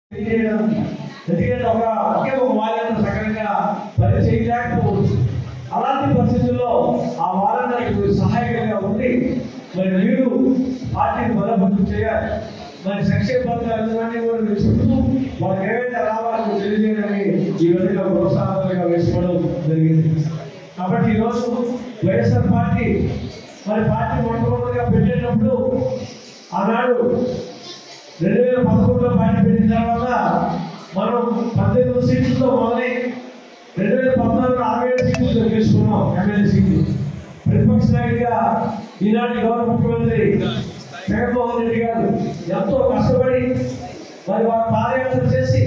తెలియజేయడం ఎందుకంటే ఒక ఒకే ఒక వాలంటీర్ సక్రమంగా పని చేయలేకపోవచ్చు అలాంటి పరిస్థితుల్లో ఆ వాలంటీర్కి సహాయకంగా ఉండి మరి మీరు పార్టీని బలపరుచు చేయాలి మరి సంక్షేమ పథకాలు కూడా మీరు చెప్తూ వాళ్ళకి ఏవైతే రావాలో తెలియజేయడానికి ఈ విధంగా ప్రోత్సాహంగా వేసుకోవడం జరిగింది కాబట్టి ఈరోజు వైఎస్ఆర్ పార్టీ మరి పార్టీ మొట్టమొదటిగా పెట్టేటప్పుడు ఆనాడు రెండు వేల పదకొండులో పార్టీ పెట్టిన తర్వాత మనం పద్దెనిమిది సీట్లతో మొదలై రెండు వేల పద్నాలుగులో అరవై ఏడు సీట్లు తీసుకున్నాం ఎమ్మెల్యే సీట్లు ప్రతిపక్ష నాయకుడిగా ఈనాటి గౌరవ ముఖ్యమంత్రి జగన్మోహన్ రెడ్డి గారు ఎంతో కష్టపడి మరి వారు పాదయాత్ర చేసి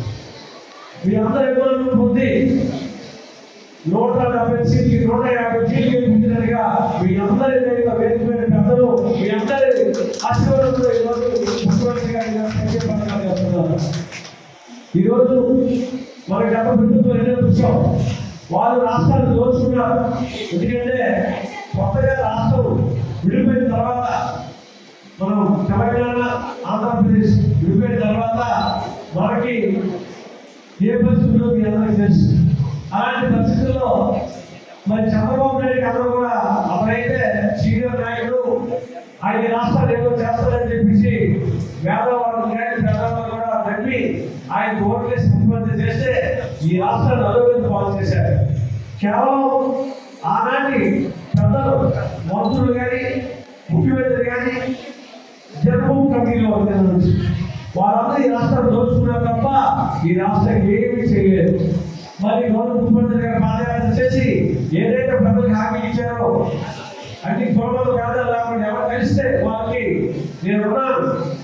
మీ అందరి అభిమానులు పొంది నూట డెబ్బై సీట్లు నూట యాభై సీట్లు గెలిపించినట్టుగా మీ అందరి దగ్గర వేదికమైన పెద్దలు మీ అందరి ఆశీర్వాదంతో ఈరోజు ముఖ్యమంత్రి గారి సంక్షేమ పథకాలు చేస్తున్నారు ఈరోజు మన డెబ్బై ప్రభుత్వం ఎన్నో చూసాం వాళ్ళు రాష్ట్రాన్ని దోచుకున్నారు ఎందుకంటే కొత్తగా రాష్ట్రం విడిపోయిన తర్వాత మనం తెలంగాణ ఆంధ్రప్రదేశ్ విడిపోయిన తర్వాత మనకి ఏ పరిస్థితుల్లో మీ అందరికీ తెలుసు అలాంటి పరిస్థితుల్లో మరి చంద్రబాబు నాయుడు అందరూ కూడా అప్పుడైతే సీనియర్ నాయకుడు ఆయన రాష్ట్రాలు ఏదో చేస్తారని చెప్పేసి వేదవాళ్ళు కానీ పెద్దవాళ్ళు కూడా నమ్మి ఆయన ఓట్లేసి ముఖ్యమంత్రి చేస్తే ఈ రాష్ట్రాన్ని అలోగతి పాలు చేశారు కేవలం ఆనాటి పెద్దలు మంత్రులు కానీ ముఖ్యమంత్రి కానీ జన్మభూమి కమిటీలో ఉంది వాళ్ళందరూ ఈ రాష్ట్రాన్ని దోచుకున్నారు తప్ప ఈ రాష్ట్రం ఏమీ చేయలేదు మరి గౌరవ ముఖ్యమంత్రి గారు పాదయాత్ర చేసి ఏదైతే ప్రజలకు హామీ ఇచ్చారో అన్ని కుటుంబాలు కాదా లేకుండా ఎవరు కలిస్తే వాళ్ళకి నేను ఉన్నాను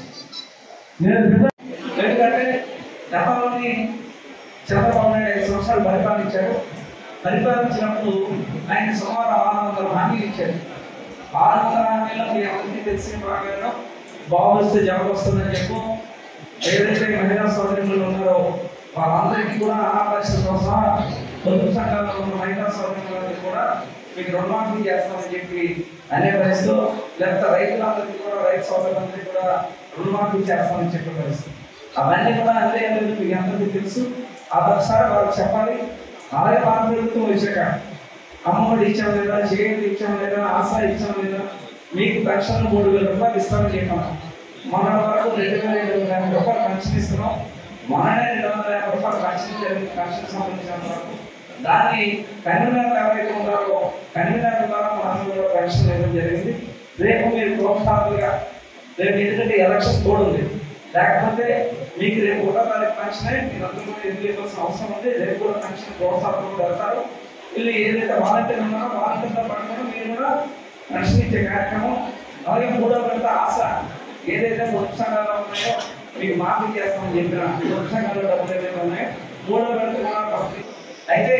నేను బిడ్డ- ఎందుకంటే గతంలోని చంద్రబాబు నాయుడు ఐదు సంవత్సరాలు పరిపాలించారు పరిపాలించినప్పుడు ఆయన సుమారు ఆరు వందల హామీలు ఇచ్చారు ఆరు వందల హామీలో మీ అందరికీ తెలిసిన ప్రకారం బాబు వస్తే జగన్ వస్తుందని చెప్పు ఏదైతే మహిళా సోదరులు ఉన్నారో వాళ్ళందరికీ కూడా ఆపరిస్థితితో సహా పొదుపు సంఘాల్లో ఉన్న మహిళా సోదరులందరికీ కూడా మీకు రుణమాఫీ చేస్తామని చెప్పి అనే పరిస్థితిలో లేకపోతే రైతులందరికీ కూడా రైతు సోదరులందరికీ కూడా రుణమాఫీ చేస్తామని చెప్పే పరిస్థితి అవన్నీ కూడా అంతే లేదు మీకు అందరికీ తెలుసు అదొకసారి వాళ్ళకి చెప్పాలి అలాగే పాత ప్రభుత్వం వచ్చాక అమ్మఒడి ఇచ్చాం లేదా చేయండి ఇచ్చాం లేదా ఆశ ఇచ్చాం లేదా మీకు పెన్షన్ మూడు వేల రూపాయలు ఇస్తామని చెప్పాం మన వరకు రెండు వేల ఏడు వందల యాభై రూపాయలు పెన్షన్ ఇస్తున్నాం మననే రెండు వందల యాభై రూపాయలు పెన్షన్ జరిగింది పెన్షన్ సంబంధించినంత వరకు దాన్ని కన్వీనర్లు ఎవరైతే ఉన్నారో కన్వీనర్ ద్వారా మనం కూడా పెన్షన్ ఇవ్వడం జరిగింది రేపు మీరు ప్రోత్సాహాలుగా రేపు ఎందుకంటే ఎలక్షన్ కోడ్ ఉంది లేకపోతే మీకు రేపు ఒకటో తారీఖు పెన్షన్ మీరు అందరూ కూడా ఎందుకు ఇవ్వాల్సిన అవసరం ఉంది రేపు కూడా పెన్షన్ ప్రోత్సాహం పెడతారు వీళ్ళు ఏదైతే వాలంటీర్ ఉన్నారో వాలంటీర్తో పాటు కూడా మీరు కూడా పెన్షన్ ఇచ్చే కార్యక్రమం అలాగే మూడో విడత ఆశ ఏదైతే పొదుపు సంఘాలు ఉన్నాయో మీకు మాఫీ చేస్తామని చెప్పిన పొదుపు సంఘాలు డబ్బులు ఏదైతే ఉన్నాయో మూడో విడత కూడా పంపి- అయితే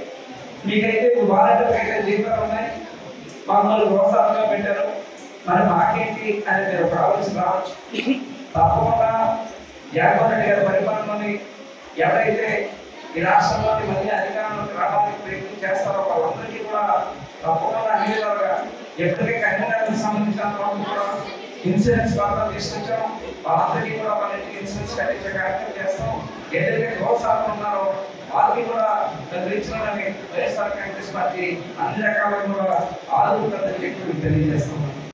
మీకైతే ఇప్పుడు వాలంటీర్ అయితే జీతాలు ఉన్నాయి మమ్మల్ని ప్రోత్సాహంగా పెట్టారు మరి మాకేంటి అని మీరు ఒక ఆలోచన రావచ్చు తప్పకుండా జగన్మోహన్ రెడ్డి గారి పరిపాలనని ఎవరైతే ఈ రాష్ట్రంలోని మళ్ళీ అధికారంలోకి రావడానికి ప్రయత్నం చేస్తారో వాళ్ళందరికీ కూడా తప్పకుండా అన్ని విధాలుగా ఎప్పటికీ కన్వీనర్కి సంబంధించిన వరకు కూడా ఇన్సూరెన్స్ బాగా తీసుకొచ్చాం వాళ్ళందరికీ కూడా వాళ్ళకి ఇన్సూరెన్స్ కట్టించే కార్యక్రమం చేస్తాం ఏదైతే ప్రోత్సాహం ఉన్నారో వాళ్ళకి కూడా గ్రహించడానికి వైఎస్ఆర్ కాంగ్రెస్ పార్టీ అన్ని రకాలుగా కూడా ఆదుకుంటుందని చెప్పి మీకు తెలియజేస్తాం